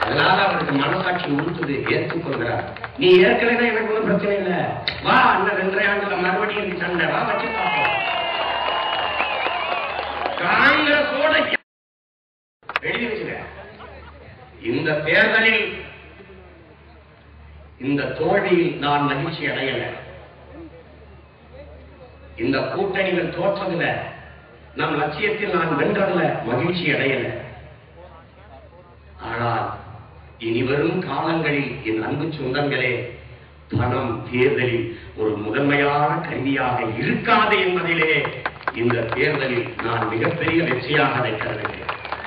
அதனால அவருக்கு மனசாட்சி உறுத்துது ஏற்றுக்கொள்கிறார் நீ ஏற்கனவே எனக்கு ஒன்றும் பிரச்சனை இல்லை வா அண்ணன் ரெண்டரை ஆண்டுல மறுபடியும் நீ சண்டை வா வச்சு பார்ப்போம் காங்கிரஸோட எழுதி வச்சுக்க இந்த தேர்தலில் இந்த தோல்வியில் நான் மகிழ்ச்சி அடையல இந்த கூட்டணிகள் தோற்றதுல நம் லட்சியத்தில் நான் வென்றதுல மகிழ்ச்சி அடையல ஆனால் இனி வரும் காலங்களில் என் அன்பு சொந்தங்களே பணம் தேர்தலில் ஒரு முதன்மையான கருவியாக இருக்காது என்பதிலே இந்த தேர்தலில் நான் மிகப்பெரிய வெற்றியாக அதை கருதுகிறேன்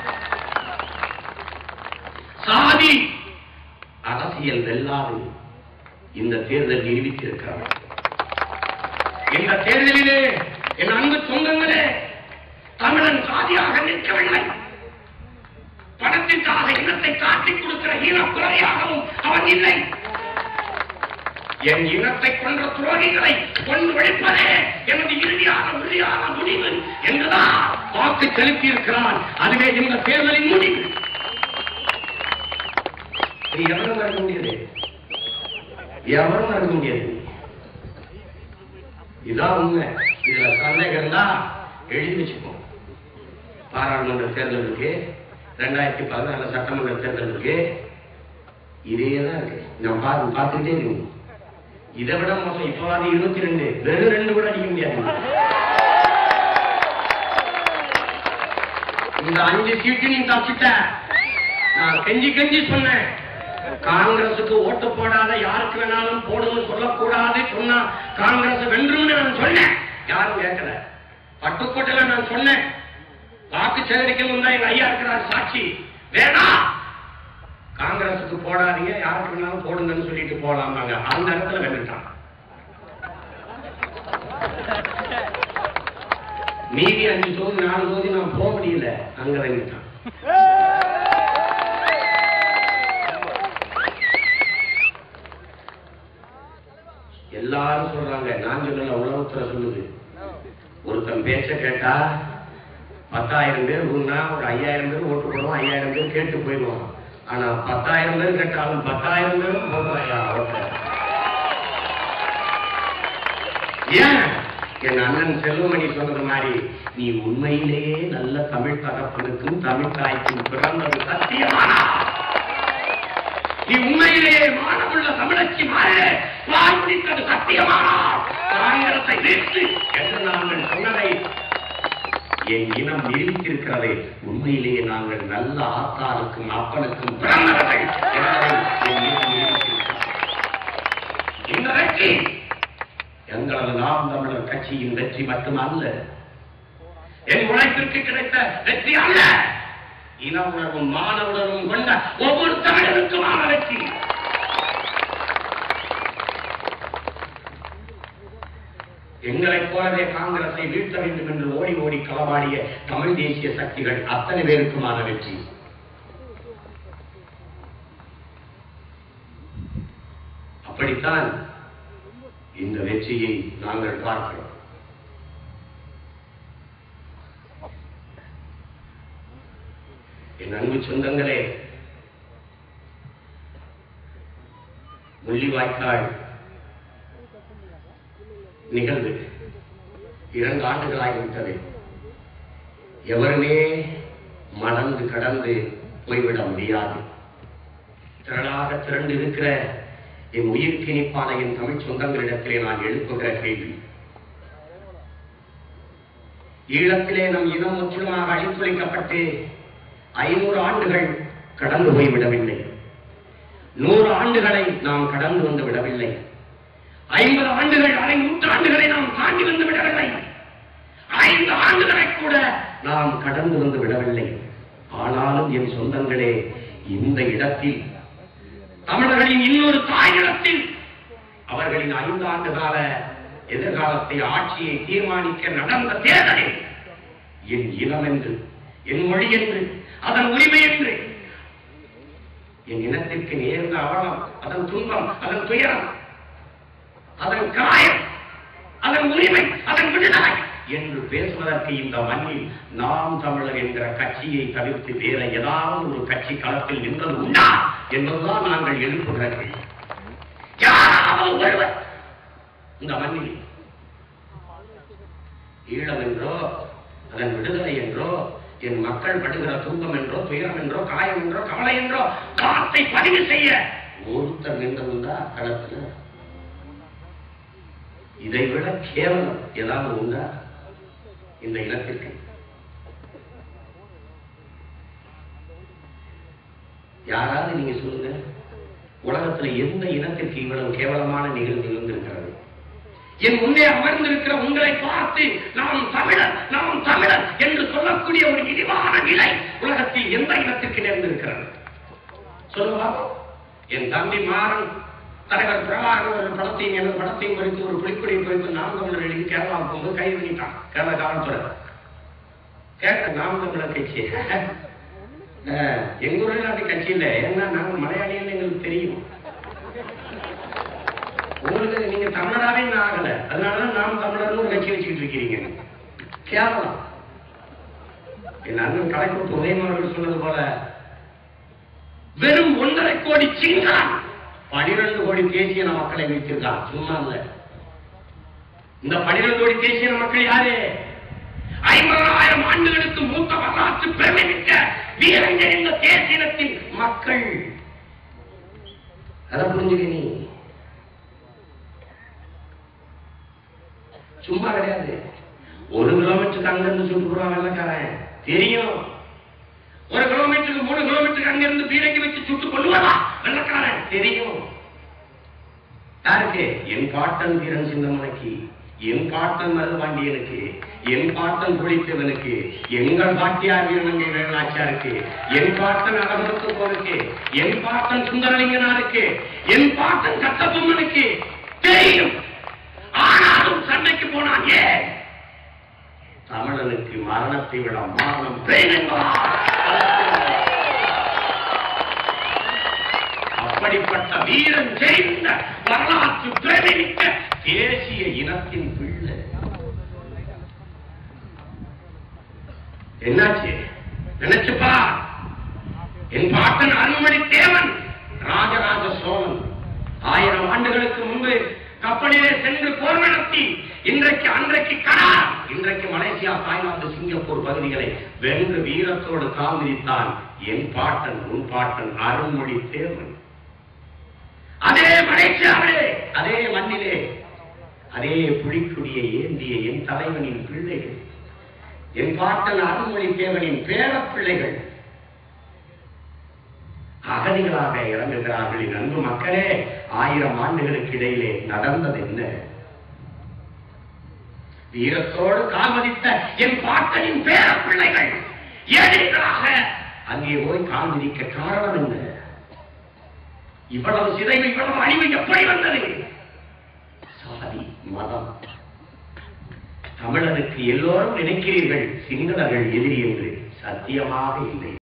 சாதி அரசியல் வெல்லாது இந்த தேர்தல் நிரூபித்திருக்கிறது இந்த தேர்தலிலே என் அன்பு சொந்தங்களே தமிழன் சாதியாக நிற்கவில்லை பணத்திற்காக இனத்தை காட்டிக் கொடுக்கிற ஈனப்பிறவையாகவும் அவன் இல்லை என் இனத்தை கொன்ற துரோகிகளை கொண்டு ஒழிப்பதே எனது இறுதியான உறுதியான முடிவு என்றுதான் வாக்கு செலுத்தி இருக்கிறான் அதுவே இந்த தேர்தலின் முடிவு இது எவரும் நடக்க முடியாது எவரும் நடக்க முடியாது இதான் உண்மை இதுல சந்தேகம் இருந்தா எழுதி வச்சுப்போம் பாராளுமன்ற தேர்தல் இருக்கு ரெண்டாயிரத்தி பதினாலு சட்டமன்ற தேர்தல் இருக்கு இதே தான் இருக்கு நான் பார்த்து பார்த்துக்கிட்டே இருக்கணும் இதை விட மோசம் இப்பவாது இருபத்தி ரெண்டு வெறும் ரெண்டு கூட அடிக்க முடியாது இந்த அஞ்சு சீட்டு நீ தப்பிட்ட நான் கெஞ்சி கெஞ்சி சொன்னேன் காங்கிரசுக்கு ஓட்டு போடாத யாருக்கு வேணாலும் போடுன்னு சொல்லக்கூடாது சொன்னா காங்கிரஸ் வென்றும்னு நான் சொன்னேன் யாரும் கேட்கல பட்டுக்கோட்டையில நான் சொன்னேன் வாக்கு சேகரிக்க முன்னா எங்க ஐயா இருக்கிறார் சாட்சி வேணாம் காங்கிரசுக்கு போடாதீங்க யாருக்கு வேணாலும் போடுங்கன்னு சொல்லிட்டு போலாமாங்க அந்த இடத்துல வென்றுட்டான் மீதி அஞ்சு தொகுதி நாலு தொகுதி நான் போக முடியல அங்க வென்றுட்டான் எல்லாரும் சொல்றாங்க நான் சொல்லல உலகத்துல சொல்லுது ஒருத்தன் பேச்ச கேட்டா பத்தாயிரம் பேர் ஊன்னா ஒரு ஐயாயிரம் பேர் ஓட்டு போடுவோம் ஐயாயிரம் பேர் கேட்டு போயிடுவோம் ஆனா பத்தாயிரம் பேர் கேட்டாலும் பத்தாயிரம் பேரும் போடுவாயா ஓட்ட ஏன் என் அண்ணன் செல்வமணி சொன்னது மாதிரி நீ உண்மையிலேயே நல்ல தமிழ் தகப்பனுக்கும் தமிழ் தாய்க்கும் பிறந்தது சத்தியமானா நீ உண்மையிலேயே மானமுள்ள தமிழச்சி மாறே வாய் பிடித்தது சத்தியமானால் காங்கிரத்தை வீழ்த்து என்று நாங்கள் சொன்னதை என் இனம் நிரூபித்திருக்கிறதை உண்மையிலேயே நாங்கள் நல்ல ஆத்தாருக்கும் அப்பனுக்கும் பிறந்தவர்கள் என்பதை என் இனம் நிரூபித்திருக்கிறது. இந்த வெற்றி எங்களது நாம் தமிழர் கட்சியின் வெற்றி மட்டுமல்ல என் உழைப்பிற்கு கிடைத்த வெற்றி அல்ல இன உணர்வும் மான உணர்வும் கொண்ட ஒவ்வொரு தமிழருக்குமான வெற்றி எங்களைப் போலவே காங்கிரஸை வீழ்த்த வேண்டும் என்று ஓடி ஓடி களவாடிய தமிழ் தேசிய சக்திகள் அத்தனை பேருக்குமான வெற்றி அப்படித்தான் இந்த வெற்றியை நாங்கள் பார்க்கிறோம் என் அன்பு சொந்தங்களே முள்ளிவாய்க்கால் நிகழ்வு இரண்டு ஆண்டுகளாகிவிட்டது எவருமே மணந்து கடந்து போய்விட முடியாது திரளாக திரண்டு இருக்கிற என் உயிருக்கு இனிப்பான என் தமிழ் சொந்தங்களிடத்திலே நான் எழுப்புகிற கேள்வி ஈழத்திலே நம் இனம் முற்றிலுமாக அழித்தொழிக்கப்பட்டு ஐநூறு ஆண்டுகள் கடந்து போய்விடவில்லை நூறு ஆண்டுகளை நாம் கடந்து வந்து விடவில்லை ஐம்பது ஆண்டுகள் அரை நூற்றாண்டுகளை நாம் தாண்டி வந்து விடவில்லை ஐந்து ஆண்டுகளை கூட நாம் கடந்து வந்து விடவில்லை ஆனாலும் என் சொந்தங்களே இந்த இடத்தில் தமிழர்களின் இன்னொரு தாயிடத்தில் அவர்களின் ஐந்து ஆண்டு கால எதிர்காலத்தை ஆட்சியை தீர்மானிக்க நடந்த தேர்தலில் என் இனம் என்று என் மொழி என்று அதன் உரிமை என்று என் இனத்திற்கு நேர்ந்த அவலம் அதன் துன்பம் அதன் துயரம் அதன் காயம் அதன் உரிமை அதன் விடுதலை என்று பேசுவதற்கு இந்த மண்ணில் நாம் தமிழர் என்கிற கட்சியை தவிர்த்து வேற ஏதாவது ஒரு கட்சி களத்தில் நின்றது உண்டா என்பதுதான் நாங்கள் எழுப்புகிற கேள்வி. யாராவது ஒருவர் இந்த மண்ணில் ஈழம் என்றோ அதன் விடுதலை என்றோ என் மக்கள் படுகிற துன்பம் என்றோ துயரம் என்றோ காயம் என்றோ கவலை என்றோ வார்த்தை பதிவு செய்ய ஒருத்தர் நின்றதுண்டா களத்துல இதை விட கேவலம் ஏதாவது உண்டா இந்த இனத்திற்கு யாராவது நீங்க சொல்லுங்க உலகத்துல எந்த இனத்திற்கு இவ்வளவு கேவலமான நிகழ்வு இருந்திருக்கிறது என் முன்னே அமர்ந்திருக்கிற உங்களை பார்த்து நாம் தமிழர் நாம் தமிழர் என்று சொல்லக்கூடிய ஒரு இழிவான நிலை உலகத்தில் எந்த இனத்திற்கு நேர்ந்திருக்கிறது சொல்லுங்க பாப்போம். என் தம்பி மாறன் தலைவர் பிரபாகரன் ஒரு படத்தையும் எனது படத்தையும் குறித்து ஒரு புலிக்குடியும் குறித்து நாம் தமிழர் எழுதி கேரளா போகும்போது கைது பண்ணிட்டான் கேரள காவல்துறை கேட்ட நாம் தமிழர் கட்சி அஹ், எங்க ஊரில் அப்படி கட்சி இல்லை ஏன்னா நாங்கள் மலையாளிகள் எங்களுக்கு தெரியும் உங்களுக்கு நீங்க தமிழராவே நான் ஆகல அதனாலதான் நாம் தமிழர்னு ஒரு கட்சி வச்சுக்கிட்டு இருக்கிறீங்க கேவலம் என் அண்ணன் கலைக்குத்து உதயமான் அவர்கள் சொன்னது போல வெறும் ஒன்றரை கோடி சிங்கான் பனிரெண்டு கோடி தேசிய மக்களை வைத்திருக்கான் சும்மா இல்ல இந்த பனிரெண்டு கோடி தேசிய மக்கள் யாரு ஐம்பதாயிரம் ஆண்டுகளுக்கு மூத்த வரலாற்று பெருமை மிக்க வீரங்கள் இந்த தேசியத்தின் மக்கள் அதை புரிஞ்சுக்க நீ சும்மா கிடையாது ஒரு கிலோமீட்டருக்கு அங்கிருந்து சுட்டுப்புறான் வெள்ளக்காரன் தெரியும் ஒரு கிலோமீட்டருக்கு மூணு கிலோமீட்டருக்கு அங்கிருந்து பீரங்கி வச்சு சுட்டு கொள்ளுவதா வெள்ளக்காரன் தெரியும் யாருக்கு என் பாட்டன் வீரன் சிந்தமனைக்கு என் பாட்டன் மருதுபாண்டியனுக்கு என் பாட்டன் குளித்தவனுக்கு எங்கள் பாட்டியார் வீரனங்கை வேலாச்சாருக்கு என் பாட்டன் அழகத்துக்கு என் பாட்டன் சுந்தரலிங்கனாருக்கு என் பாட்டன் கட்டபொம்மனுக்கு தெரியும் ஆனாலும் சண்டைக்கு போனான் ஏன் தமிழனுக்கு மரணத்தை விட மானம் பேணுங்களா அப்படிப்பட்ட வீரன் செய்த வரலாற்று பிரமிக்க தேசிய இனத்தின் பிள்ளை என்னாச்சு நினைச்சுப்பா என் பாட்டன் அருள்மொழி தேவன் ராஜராஜ சோழன் ஆயிரம் ஆண்டுகளுக்கு முன்பு கப்பலிலே சென்று போர் நடத்தி இன்றைக்கு அன்றைக்கு கனார் இன்றைக்கு மலேசியா தாய்லாந்து சிங்கப்பூர் பகுதிகளை வென்று வீரத்தோடு கால் மிதித்தான் என் பாட்டன் உன் பாட்டன் அருள்மொழி தேவன் அதே மலேசியாவிலே அதே மண்ணிலே அதே புலிக்குடியை ஏந்திய என் தலைவனின் பிள்ளைகள் என் பாட்டன் அருள்மொழி தேவனின் பேரப் பிள்ளைகள் அகதிகளாக இறங்குகிறார்கள் என் அன்பு மக்களே ஆயிரம் ஆண்டுகளுக்கு இடையிலே நடந்தது என்ன வீரத்தோடு கால்மதித்த என் பாட்டனின் பேர பிள்ளைகள் ஏழைகளாக அங்கே போய் கால்மதிக்க காரணம் என்ன இவ்வளவு சிதைவு இவ்வளவு அழிவு எப்படி வந்தது சாதி மதம் தமிழனுக்கு எல்லோரும் நினைக்கிறீர்கள் சிங்களர்கள் எதிரி என்று சத்தியமாக இல்லை